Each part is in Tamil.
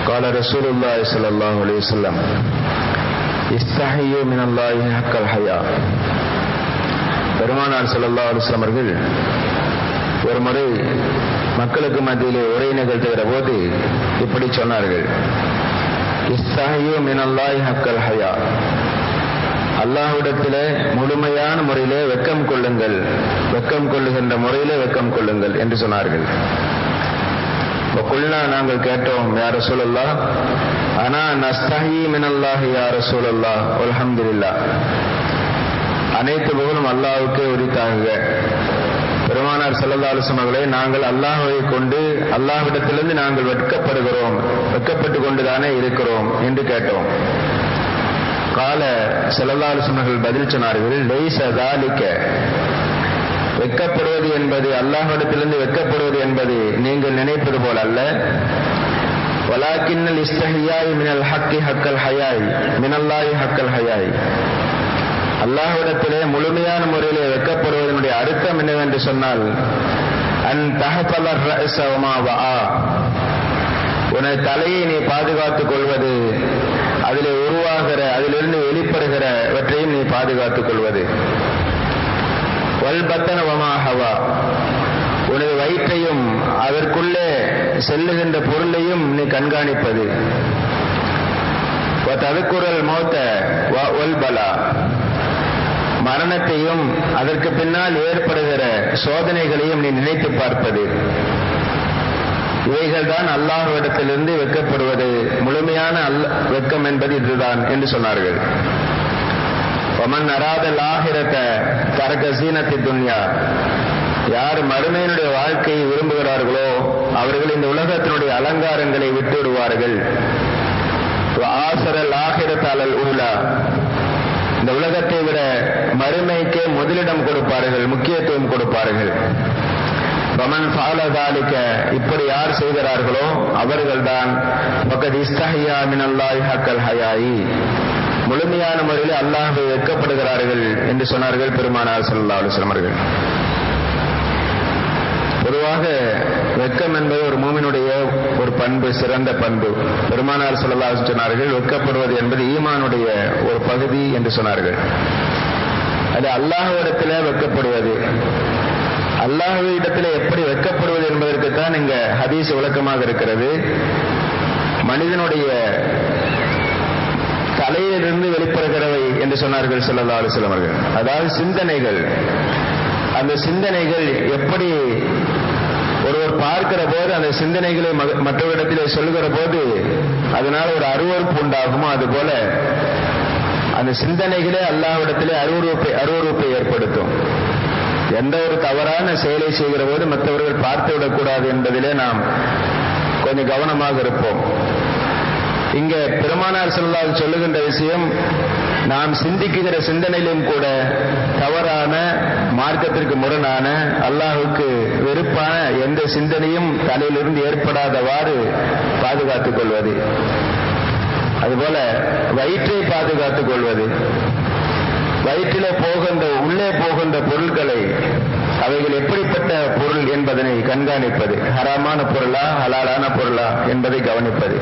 قال رسول الله صلى الله عليه وسلم استحيوا من الله حق الحياء பெருமானார் ஸல்லல்லாஹு அலைஹி வஸல்லம் அவர்கள் ஒரு முறை மக்களுக்கு மத்தியிலே உரை நிகழ்த்துகிற போது இப்படி சொன்னார்கள் இஸ்தாயு மினல்லாஹி ஹக்கல் ஹயா அல்லாஹ்விடத்திலே முழுமையான முறையிலே வெக்கம் கொள்ளுங்கள் வெக்கம் கொள்ளுகின்ற முறையிலே வெக்கம் கொள்ளுங்கள் என்று சொன்னார்கள் குல்னா நாங்கள் கேட்டோம் யார சூழல்லா ஆனா நஸ்தஹி மினல்லாஹி யார சூழல்லா அல்ஹம்துலில்லா அனைத்து புகழும் அல்லாஹ்வுக்கே உரித்தாகுக பெருமானார் செல்லல்லா அலுவலமர்களே நாங்கள் அல்லாஹுவை கொண்டு அல்லாஹ்விடத்திலிருந்து நாங்கள் வெட்கப்படுகிறோம் வெட்கப்பட்டு கொண்டுதானே இருக்கிறோம் என்று கேட்டோம் கால செல்லல்லா அலுவலமர்கள் பதில் சொன்னார்கள் லெய்ச தாலிக்க வெட்கப்படுவது என்பது அல்லாஹ்விடத்திலிருந்து வெட்கப்படுவது என்பது நீங்கள் நினைப்பது போல அல்ல வலாக்கின்னல் இஸ்தஹியாய் மினல் ஹக்கி ஹக்கல் ஹயாய் மினல்லாய் ஹக்கல் ஹயாய் அல்லாஹ்விடத்திலே முழுமையான முறையிலே வெக்கப்படுவதனுடைய அர்த்தம் என்னவென்று சொன்னால் அன் தகப்பலர் உனது தலையை நீ பாதுகாத்துக் கொள்வது அதிலே உருவாகிற அதிலிருந்து வெளிப்படுகிறவற்றையும் நீ பாதுகாத்துக் கொள்வது வல்பத்தன வமாஹவா உனது வயிற்றையும் அதற்குள்ளே செல்லுகின்ற பொருளையும் நீ கண்காணிப்பது ததுக்குரல் மௌத்த ஒல்பலா மரணத்தையும் அதற்கு பின்னால் ஏற்படுகிற சோதனைகளையும் நீ நினைத்து பார்ப்பது இவைகள் தான் அல்லாஹ்விடத்திலிருந்து வெக்கப்படுவது முழுமையான அல்ல வெக்கம் என்பது இதுதான் என்று சொன்னார்கள் ஒமன் அராத லாகிரத்த தரக சீனத்தி துன்யா யார் மறுமையினுடைய வாழ்க்கையை விரும்புகிறார்களோ அவர்கள் இந்த உலகத்தினுடைய அலங்காரங்களை விட்டு விடுவார்கள் ஆசரல் ஆகிரத்தாளல் ஊலா இந்த உலகத்தை விட மறுமைக்கே முதலிடம் கொடுப்பார்கள் முக்கியத்துவம் கொடுப்பார்கள் பமன் ஃபாலதாலிக்க இப்படி யார் செய்கிறார்களோ அவர்கள்தான் பக்கத் இஸ்தஹியா மினல்லாய் ஹக்கல் ஹயாயி முழுமையான முறையில் அல்லாஹை வெட்கப்படுகிறார்கள் என்று சொன்னார்கள் பெருமானார் சல்லா அலுவலம் அவர்கள் பொதுவாக வெக்கம் என்பது ஒரு மூமினுடைய ஒரு பண்பு சிறந்த பண்பு பெருமானார் சொல்லலா சொன்னார்கள் வெக்கப்படுவது என்பது ஈமானுடைய ஒரு பகுதி என்று சொன்னார்கள் அது அல்லாஹ்விடத்தில் வெக்கப்படுவது அல்லாஹ்விடத்தில் எப்படி வெக்கப்படுவது என்பதற்குத்தான் இங்க ஹதீஸ் விளக்கமாக இருக்கிறது மனிதனுடைய தலையிலிருந்து வெளிப்படுகிறவை என்று சொன்னார்கள் சொல்லல்லா அலுவலம் அவர்கள் அதாவது சிந்தனைகள் அந்த சிந்தனைகள் எப்படி ஒருவர் பார்க்கிற போது அந்த சிந்தனைகளை மற்றவரிடத்திலே சொல்லுகிற போது அதனால் ஒரு அருவறுப்பு உண்டாகுமோ அது போல அந்த சிந்தனைகளே அல்லாவிடத்திலே அருவறுப்பை அருவறுப்பை ஏற்படுத்தும் எந்த ஒரு தவறான செயலை செய்கிற போது மற்றவர்கள் பார்த்து விடக்கூடாது என்பதிலே நாம் கொஞ்சம் கவனமாக இருப்போம் இங்க பெருமானார் செல்லால் சொல்லுகின்ற விஷயம் நாம் சிந்திக்குகிற சிந்தனையிலும் கூட தவறான மார்க்கத்திற்கு முரணான அல்லாஹுக்கு வெறுப்பான எந்த சிந்தனையும் தலையிலிருந்து ஏற்படாதவாறு பாதுகாத்துக் கொள்வது அதுபோல வயிற்றை பாதுகாத்துக் கொள்வது வயிற்றிலே போகின்ற உள்ளே போகின்ற பொருட்களை அவைகள் எப்படிப்பட்ட பொருள் என்பதனை கண்காணிப்பது ஹராமான பொருளா ஹலாலான பொருளா என்பதை கவனிப்பது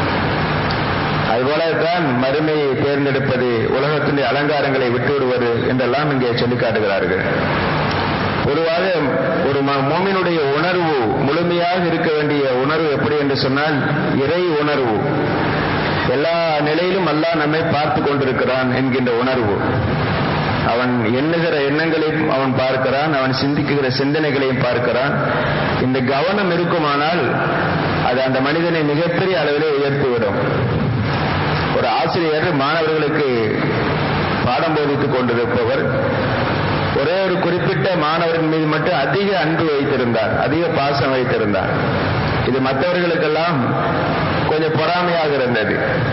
அதுபோலத்தான் மறுமையை தேர்ந்தெடுப்பது உலகத்தினுடைய அலங்காரங்களை விட்டுவிடுவது என்றெல்லாம் இங்கே சொல்லி காட்டுகிறார்கள் பொதுவாக ஒரு மோமினுடைய உணர்வு முழுமையாக இருக்க வேண்டிய உணர்வு எப்படி என்று சொன்னால் இறை உணர்வு எல்லா நிலையிலும் அல்லாஹ் நம்மை பார்த்து கொண்டிருக்கிறான் என்கின்ற உணர்வு அவன் எண்ணுகிற எண்ணங்களையும் அவன் பார்க்கிறான் அவன் சிந்திக்குகிற சிந்தனைகளையும் பார்க்கிறான் இந்த கவனம் இருக்குமானால் அது அந்த மனிதனை மிகப்பெரிய அளவிலே உயர்த்திவிடும் ஒரு ஆசிரியர் மாணவர்களுக்கு பாடம் போதித்துக் கொண்டிருப்பவர் ஒரே ஒரு குறிப்பிட்ட மாணவரின் மீது மட்டும் அதிக அன்பு வைத்திருந்தார் அதிக பாசம் வைத்திருந்தார் இது மற்றவர்களுக்கெல்லாம் கொஞ்சம் பொறாமையாக இருந்தது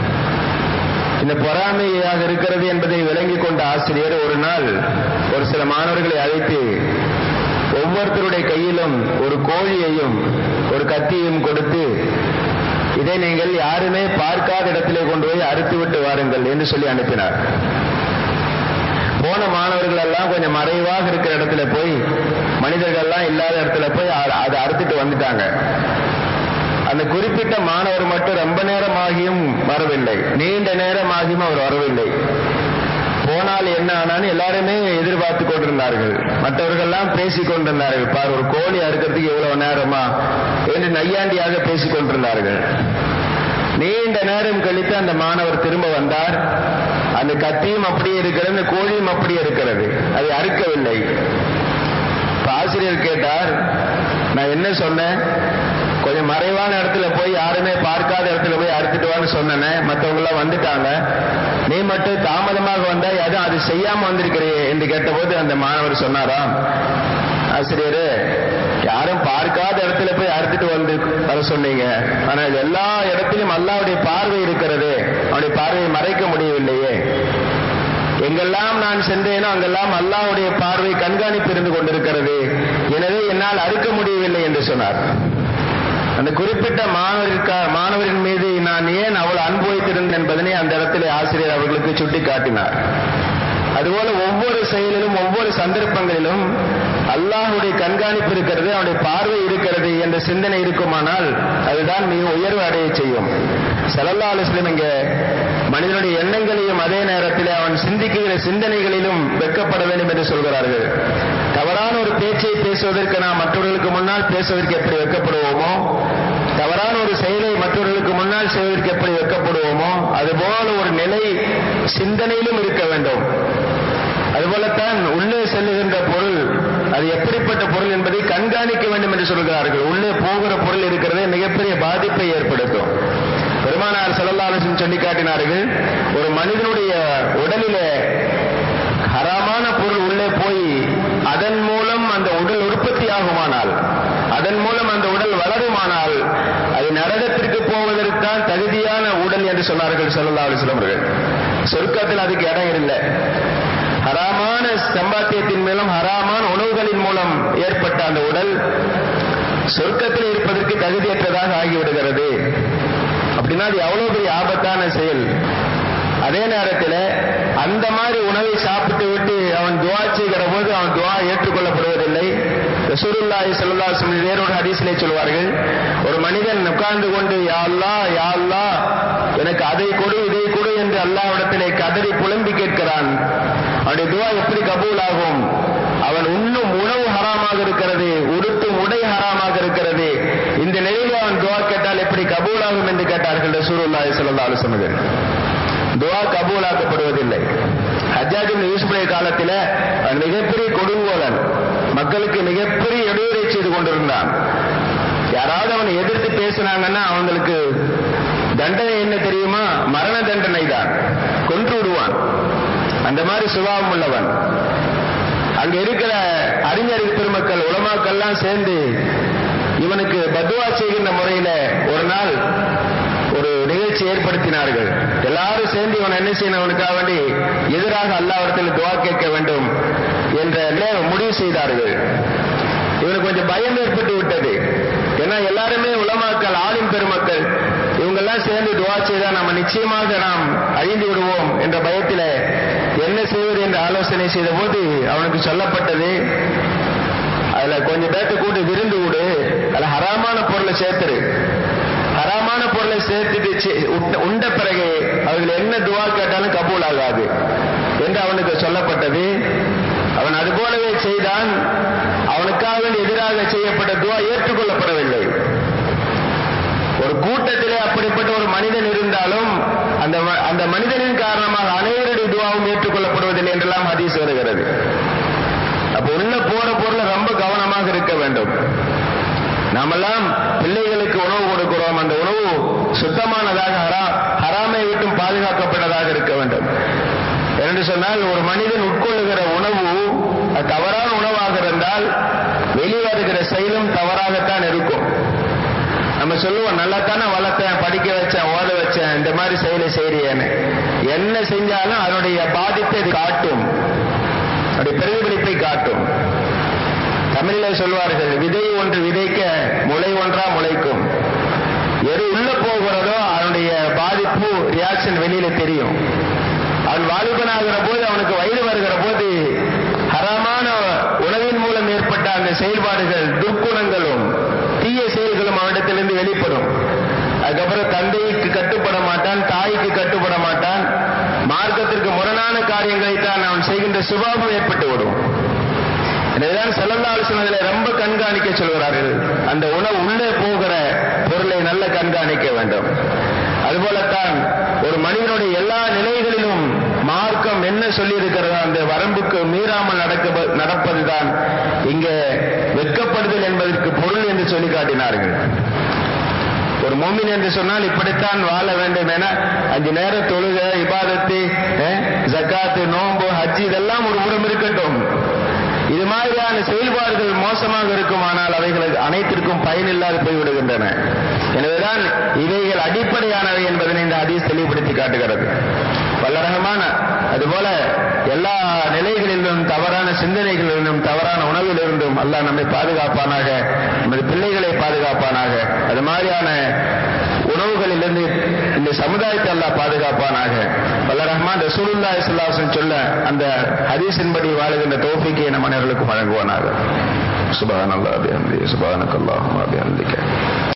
இந்த பொறாமையாக இருக்கிறது என்பதை விளங்கிக் கொண்ட ஆசிரியர் ஒரு நாள் ஒரு சில மாணவர்களை அழைத்து ஒவ்வொருத்தருடைய கையிலும் ஒரு கோழியையும் ஒரு கத்தியையும் கொடுத்து இதை நீங்கள் யாருமே பார்க்காத இடத்திலே கொண்டு போய் அறுத்து விட்டு வாருங்கள் என்று சொல்லி அனுப்பினார் போன மாணவர்கள் எல்லாம் கொஞ்சம் மறைவாக இருக்கிற இடத்துல போய் மனிதர்கள் எல்லாம் இல்லாத இடத்துல போய் அதை அறுத்துட்டு வந்துட்டாங்க அந்த குறிப்பிட்ட மாணவர் மட்டும் ரொம்ப நேரமாகியும் வரவில்லை நீண்ட நேரமாகியும் அவர் வரவில்லை போனால் என்ன ஆனான்னு எல்லாருமே எதிர்பார்த்து கொண்டிருந்தார்கள் மற்றவர்கள்லாம் பேசிக் கொண்டிருந்தார்கள் பார் ஒரு கோழி அறுக்கிறதுக்கு எவ்வளவு நேரமா என்று நையாண்டியாக பேசிக் கொண்டிருந்தார்கள் நீண்ட நேரம் கழித்து அந்த மாணவர் திரும்ப வந்தார் அந்த கத்தியும் அப்படியே இருக்கிறது அந்த கோழியும் அப்படியே இருக்கிறது அதை அறுக்கவில்லை ஆசிரியர் கேட்டார் நான் என்ன சொன்னேன் கொஞ்சம் மறைவான இடத்துல போய் யாருமே பார்க்காத இடத்துல போய் அறுத்துட்டு வான்னு சொன்னேன் மற்றவங்க எல்லாம் வந்துட்டாங்க நீ மட்டும் தாமதமாக வந்தா எதுவும் அது செய்யாம வந்திருக்கிறியே என்று கேட்டபோது அந்த மாணவர் சொன்னாராம் ஆசிரியரு யாரும் பார்க்காத இடத்துல போய் அறுத்துட்டு வந்து வர சொன்னீங்க ஆனால் எல்லா இடத்திலும் அல்லாவுடைய பார்வை இருக்கிறது அவனுடைய பார்வையை மறைக்க முடியவில்லையே எங்கெல்லாம் நான் சென்றேனோ அங்கெல்லாம் அல்லாவுடைய பார்வை கண்காணிப்பு இருந்து கொண்டிருக்கிறது எனவே என்னால் அறுக்க முடியவில்லை என்று சொன்னார் அந்த குறிப்பிட்ட மாணவருக்கு மாணவரின் மீது நான் ஏன் அவ்வளவு அன்பு வைத்திருந்தேன் என்பதனை அந்த இடத்திலே ஆசிரியர் அவர்களுக்கு சுட்டி காட்டினார் அதுபோல ஒவ்வொரு செயலிலும் ஒவ்வொரு சந்தர்ப்பங்களிலும் அல்லாஹுடைய கண்காணிப்பு இருக்கிறது அவனுடைய பார்வை இருக்கிறது என்ற சிந்தனை இருக்குமானால் அதுதான் மிக உயர்வு அடைய செய்யும் சலல்லா அலுவலம் இங்க மனிதனுடைய எண்ணங்களையும் அதே நேரத்தில் அவன் சிந்திக்கிற சிந்தனைகளிலும் வெக்கப்பட வேண்டும் என்று சொல்கிறார்கள் தவறான ஒரு பேச்சை பேசுவதற்கு நாம் மற்றவர்களுக்கு முன்னால் பேசுவதற்கு எப்படி வெக்கப்படுவோமோ தவறான ஒரு செயலை மற்றவர்களுக்கு முன்னால் செய்வதற்கு எப்படி வெக்கப்படுவோமோ அதுபோல ஒரு நிலை சிந்தனையிலும் இருக்க வேண்டும் அதுபோலத்தான் உள்ளே செல்லுகின்ற பொருள் அது எப்படிப்பட்ட பொருள் என்பதை கண்காணிக்க வேண்டும் என்று சொல்கிறார்கள் உள்ளே போகிற பொருள் இருக்கிறதே மிகப்பெரிய பாதிப்பை ஏற்படுத்தும் பெருமானார் செல்லல்லாலும் சொல்லி காட்டினார்கள் ஒரு மனிதனுடைய உடலிலே ஹராமான பொருள் உள்ளே போய் அதன் மூலம் அந்த உடல் உற்பத்தி ஆகுமானால் அதன் மூலம் அந்த உடல் வளருமானால் அது நரகத்திற்கு போவதற்குதான் தகுதியான உடல் என்று சொன்னார்கள் செல்லல்லா அலிஸ்லாம் அவர்கள் சொர்க்கத்தில் அதுக்கு இடம் இல்லை ஹராமான சம்பாத்தியத்தின் மூலம் ஹராமான உணவுகளின் மூலம் ஏற்பட்ட அந்த உடல் சொர்க்கத்தில் இருப்பதற்கு தகுதியற்றதாக ஆகிவிடுகிறது அப்படின்னா அது எவ்வளவு பெரிய ஆபத்தான செயல் அதே நேரத்தில் அந்த மாதிரி உணவை சாப்பிட்டு விட்டு அவன் துவா செய்கிற போது அவன் துவா ஏற்றுக்கொள்ளப்படுவதில்லை ரசூலுல்லாஹி ஸல்லல்லாஹு அலைஹி வஸல்லம் வேறொரு ஹதீஸிலே சொல்வார்கள் ஒரு மனிதன் உட்கார்ந்து கொண்டு யா அல்லாஹ் யா அல்லாஹ் எனக்கு அதை கொடு இதை கொடு என்று அல்லாஹ்விடத்திலே கதறி புலம்பி கேட்கிறான் அவனுடைய துவா எப்படி கபூல் ஆகும் அவன் உண்ணும் உணவு ஹராமாக இருக்கிறது உடுத்தும் உடை ஹராமாக இருக்கிறது இந்த நிலையில் அவன் துவா கேட்டால் எப்படி கபூல் ஆகும் என்று கேட்டார்கள் ரசூலுல்லாஹி ஸல்லல்லாஹு அலைஹி வஸல்லம் துவா கபூலாக்கப்படுவதில்லை ஹஜ்ஜாஜின் யூசுஃபுடைய காலத்தில் அவன் மிகப்பெரிய கொடுங்கோலன் மக்களுக்கு மிகப்பெரிய இடையூறை செய்து கொண்டிருந்தான் யாராவது அவனை எதிர்த்து பேசினாங்கன்னா அவங்களுக்கு தண்டனை என்ன தெரியுமா மரண தண்டனை தான் கொன்று விடுவான் அந்த மாதிரி சுபாவம் உள்ளவன் அங்க இருக்கிற அறிஞர் பெருமக்கள் உலமாக்கள்லாம் சேர்ந்து இவனுக்கு பத்வா செய்கின்ற முறையில ஒரு நாள் ஒரு நிகழ்ச்சி ஏற்படுத்தினார்கள் எல்லாரும் சேர்ந்து இவன் என்ன செய்யணும் அவனுக்காக வேண்டி எதிராக அல்லாவிடத்தில் துவா கேட்க வேண்டும் என்ற முடிவு செய்தார்கள் இவனுக்கு கொஞ்சம் பயம் ஏற்பட்டு விட்டது ஏன்னா எல்லாருமே உலமாக்கள் ஆளும் பெருமக்கள் இவங்கெல்லாம் சேர்ந்து துவா செய்தா நம்ம நிச்சயமாக நாம் அழிந்து விடுவோம் என்ற பயத்தில் என்ன செய்வது என்று ஆலோசனை செய்த போது அவனுக்கு சொல்லப்பட்டது அதுல கொஞ்சம் பேர்த்த கூட்டு விருந்து விடு அதுல ஹராமான பொருளை சேர்த்துரு ஹராமான பொருளை சேர்த்துட்டு உண்ட பிறகு அவர்கள் என்ன துவா கேட்டாலும் கபூல் ஆகாது என்று அவனுக்கு சொல்லப்பட்டது அவன் அது போலவே செய்தான் அவனுக்காக எதிராக செய்யப்பட்ட துவா ஏற்றுக்கொள்ளப்படவில்லை ஒரு கூட்டத்திலே அப்படிப்பட்ட ஒரு மனிதன் இருந்தாலும் அந்த அந்த மனிதனின் காரணமாக அனைவருடைய துவாவும் ஏற்றுக்கொள்ளப்படுவதில்லை என்றெல்லாம் ஹதீஸ் வருகிறது அப்ப உள்ள போற பொருளை ரொம்ப கவனமாக இருக்க வேண்டும் நாமெல்லாம் பிள்ளைகளுக்கு உணவு கொடுக்கிறோம் அந்த உணவு சுத்தமானதாக ஹரா ஹராமை விட்டும் பாதுகாக்கப்பட்டதாக இருக்க வேண்டும் என்று சொன்னால் ஒரு மனிதன் உட்கொள்ளுகிற உணவு தவறான உணவாக இருந்தால் வெளிவருகிற செயலும் தவறாகத்தான் இருக்கும் நம்ம சொல்லுவோம் நல்லா தானே வளர்த்தேன் படிக்க வச்சேன் ஓத வச்சேன் இந்த மாதிரி செயலை செய்யறியேன்னு என்ன செஞ்சாலும் அதனுடைய பாதிப்பை அது காட்டும் அதனுடைய பிரதிபலிப்பை காட்டும் தமிழில் சொல்வார்கள் விதை ஒன்று விதைக்க முளை ஒன்றா முளைக்கும் எது உள்ள போகிறதோ அதனுடைய பாதிப்பு ரியாக்ஷன் வெளியில தெரியும் அவன் வாலிபனாகிற போது அவனுக்கு வயது வருகிற போது ஹரமான உணவின் மூலம் ஏற்பட்ட அந்த செயல்பாடுகள் துர்க்குணங்களும் தீய செயல்களும் அவனிடத்திலிருந்து வெளிப்படும் மாட்டான் தாய்க்கு கட்டுப்பட மாட்டான் மார்க்கத்திற்கு முரணான காரியங்களை தான் அவன் செய்கின்ற சுபாவம் ஏற்பட்டு விடும் எனவேதான் செல்லல்லால் சொன்னதிலே ரொம்ப கண்காணிக்க சொல்கிறார்கள் அந்த உணவு உள்ளே போகிற பொருளை நல்ல கண்காணிக்க வேண்டும் அதுபோலத்தான் ஒரு மனிதனுடைய எல்லா நிலைகளிலும் மார்க்கம் என்ன சொல்லி இருக்கிறதோ அந்த வரம்புக்கு மீறாமல் நடக்க நடப்பதுதான் இங்கே வெட்கப்படுதல் என்பதற்கு பொருள் என்று சொல்லி காட்டினார்கள் ஒரு மோமின் என்று சொன்னால் இப்படித்தான் வாழ வேண்டும் என அஞ்சு நேர தொழுக இபாதத்து ஜக்காத்து நோம்பு ஹஜ்ஜி இதெல்லாம் ஒரு புறம் இருக்கட்டும் இது மாதிரியான செயல்பாடுகள் மோசமாக இருக்குமானால் அவைகள் அனைத்திற்கும் பயனில்லாது போய்விடுகின்றன எனவேதான் இவைகள் அடிப்படையானவை என்பதனை இந்த ஹதீஸ் தெளிவுபடுத்தி காட்டுகிறது வல்லரகமான அதுபோல எல்லா நிலைகளிலும் தவறான சிந்தனைகளிலும் தவறான உணவிலிருந்தும் அல்லாஹ் நம்மை பாதுகாப்பானாக நமது பிள்ளைகளை பாதுகாப்பானாக அது மாதிரியான உணவுகளிலிருந்து இந்த சமுதாயத்தை அல்லாஹ் பாதுகாப்பானாக வல்ல ரஹ்மான் ரசூலுல்லா இஸ்லாசன் சொல்ல அந்த ஹதீஸின்படி வாழுகின்ற தோஃபிக்கை நம் அனைவர்களுக்கும் வழங்குவானாக சுபான் அல்லா அபிஹந்தி சுபானக் அல்லாஹும் அபிஹந்திக்க